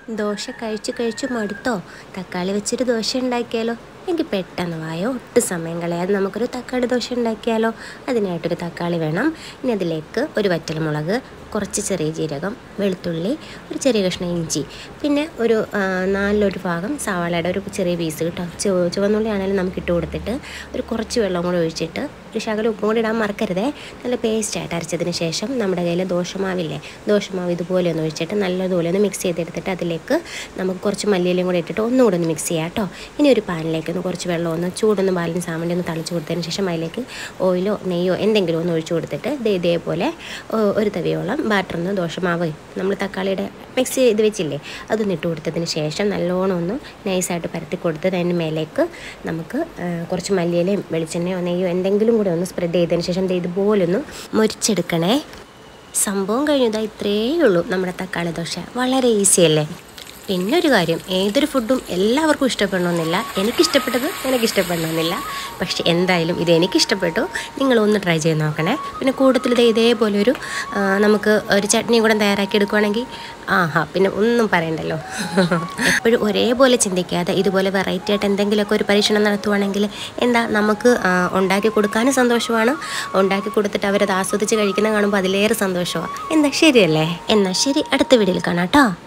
ദോശ കഴിച്ച് കഴിച്ച് മടുത്തോ തക്കാളി വെച്ചൊരു ദോശ ഉണ്ടാക്കിയാലോ എനിക്ക് പെട്ടെന്ന് വായോ ഒട്ടും സമയം കളയാതെ നമുക്കൊരു തക്കാളി ദോശ ഉണ്ടാക്കിയാലോ അതിനായിട്ടൊരു തക്കാളി വേണം ഇനി അതിലേക്ക് ഒരു വറ്റൽമുളക് കുറച്ച് ചെറിയ ജീരകം വെളുത്തുള്ളി ഒരു ചെറിയ കഷ്ണം ഇഞ്ചി പിന്നെ ഒരു ആ, നാലിലൊരു ഭാഗം സവാളയുടെ ഒരു ചെറിയ പീസ് കേട്ടോ ചു ചുവന്നുള്ളി ആണെങ്കിലും നമുക്ക് ഇട്ട് കൊടുത്തിട്ട് ഒരു കുറച്ച് വെള്ളം കൂടെ ഒഴിച്ചിട്ട് ഒരു ശകലം ഉപ്പും കൂടി ഇടാൻ മറക്കരുതേ നല്ല പേസ്റ്റായിട്ട് അരച്ചതിന് ശേഷം നമ്മുടെ കയ്യിൽ ദോശമാവില്ലേ ദോശമാവ് ഇതുപോലെ ഒന്ന് ഒഴിച്ചിട്ട് നല്ലതുപോലെ ഒന്ന് മിക്സ് ചെയ്തെടുത്തിട്ട് അതിലേക്ക് നമുക്ക് കുറച്ച് മല്ലിയിലയും കൂടെ ഇട്ടിട്ട് ഒന്നുകൂടെ ഒന്ന് മിക്സ് ചെയ്യാം കേട്ടോ ഇനി ഒരു പാനിലേക്ക് ഒന്ന് കുറച്ച് വെള്ളം ഒന്ന് ചൂടൊന്ന് ബാലൻസ് ആവാൻ വേണ്ടി ഒന്ന് തളിച്ച് കൊടുത്തതിന് ശേഷം അതിലേക്ക് ഓയിലോ നെയ്യോ എന്തെങ്കിലും ഒന്ന് ഒഴിച്ചു കൊടുത്തിട്ട് ദേ ഇതേപോലെ ഒ- ഒരു തവിയോളം ബാറ്ററൊന്ന് ദോശമാവ് നമ്മൾ തക്കാളിയുടെ മിക്സ് ചെയ്ത് വെച്ചില്ലേ അതൊന്ന് ഇട്ട് കൊടുത്തതിന് ശേഷം നല്ലോണം ഒന്ന് നൈസായിട്ട് പരത്തി കൊടുത്ത് അതിന് മേലേക്ക് നമുക്ക് ആ, കുറച്ച് മല്ലിയിലയും വെളിച്ചെണ്ണയോ നെയ്യോ എന്തെങ്കിലും കൂടെ ഒന്ന് സ്പ്രെഡ് ചെയ്തതിന് ശേഷം ദേ ഇതുപോലെ ഒന്ന് മുരിച്ചെടുക്കണേ സംഭവം കഴിഞ്ഞതാ ഇത്രയേ ഉള്ളൂ നമ്മുടെ തക്കാളി ദോശ വളരെ ഈസി അല്ലേ പിന്നെ ഒരു കാര്യം ഏതൊരു ഫുഡും എല്ലാവർക്കും ഇഷ്ടപ്പെടണമെന്നില്ല എനിക്കിഷ്ടപ്പെട്ടത് എനിക്കിഷ്ടപ്പെടണമെന്നില്ല പക്ഷെ എന്തായാലും ഇത് എനിക്കിഷ്ടപ്പെട്ടു നിങ്ങളൊന്ന് ട്രൈ ചെയ്ത് നോക്കണേ പിന്നെ കൂട്ടത്തിൽ ഇത് ഇതേപോലെ ഒരു ആ, നമുക്ക് ഒരു ചട്നിയും കൂടെ തയ്യാറാക്കി എടുക്കുവാണെങ്കിൽ ആഹാ പിന്നെ ഒന്നും പറയണ്ടല്ലോ എപ്പോഴും ഒരേപോലെ ചിന്തിക്കാതെ ഇതുപോലെ വെറൈറ്റി ആയിട്ട് എന്തെങ്കിലുമൊക്കെ ഒരു പരീക്ഷണം നടത്തുവാണെങ്കിൽ എന്താ നമുക്ക് ആ, ഉണ്ടാക്കി കൊടുക്കാനും സന്തോഷമാണ് ഉണ്ടാക്കി കൊടുത്തിട്ട് അവരത് ആസ്വദിച്ച് കഴിക്കുന്ന കാണുമ്പോൾ അതിലേറെ സന്തോഷമാണ് എന്താ ശരിയല്ലേ എന്നാൽ ശരി അടുത്ത വീഡിയോയിൽ കാണാം കേട്ടോ